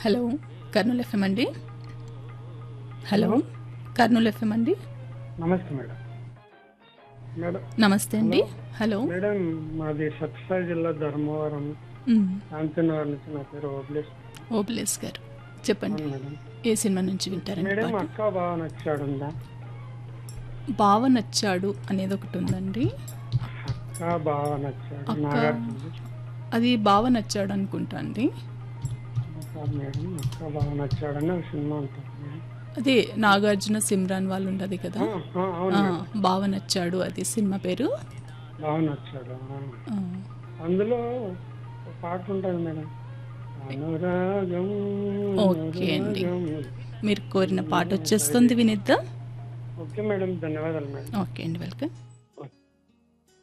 Hello Kurnool FM అండి hello Kurnool FM అండి నమస్తే మేడం మేడం నమస్తే అండి హలో మేడం మాది సత్యసాయి జిల్లా ధర్మవరం మ్, శాంతినగర్ నుంచి నా పేరు ఓబ్లేస్ ఓబులేస్ గారు చెప్పండి అవును మేడం ఏ సినిమా నుంచి వింటారండి మేడం పాట అక్క బాగా నచ్చాడు ఉందా బావ నచ్చాడు అనేది ఒకటి ఉందండి అక్క బాగా నచ్చాడు అక్క. నాగార్జున అది బావ నచ్చాడు అనుకుంటా అండి కాదు మేడం అక్క బాగా నచ్చాడు అని ఒక సినిమా ఉంటుంది మేడం. అదే నాగార్జున సిమ్రాన్ వాళ్ళు ఉండదు కదా ఆ, ఆ, అవును ఆ, మేడం బావ నచ్చాడు అది సినిమా పేరు బాగా నచ్చాడు ఆ. ఆ, అందులో ఒక పాట ఉంటుంది మేడం అనురాగం ఓకే అండి. అనురాగం. మీరు కోరిన పాట వచ్చేస్తుంది వినిద్దాం ఓకే మేడం ధన్యవాదాలు మేడం ఓకే అండి వెల్కమ్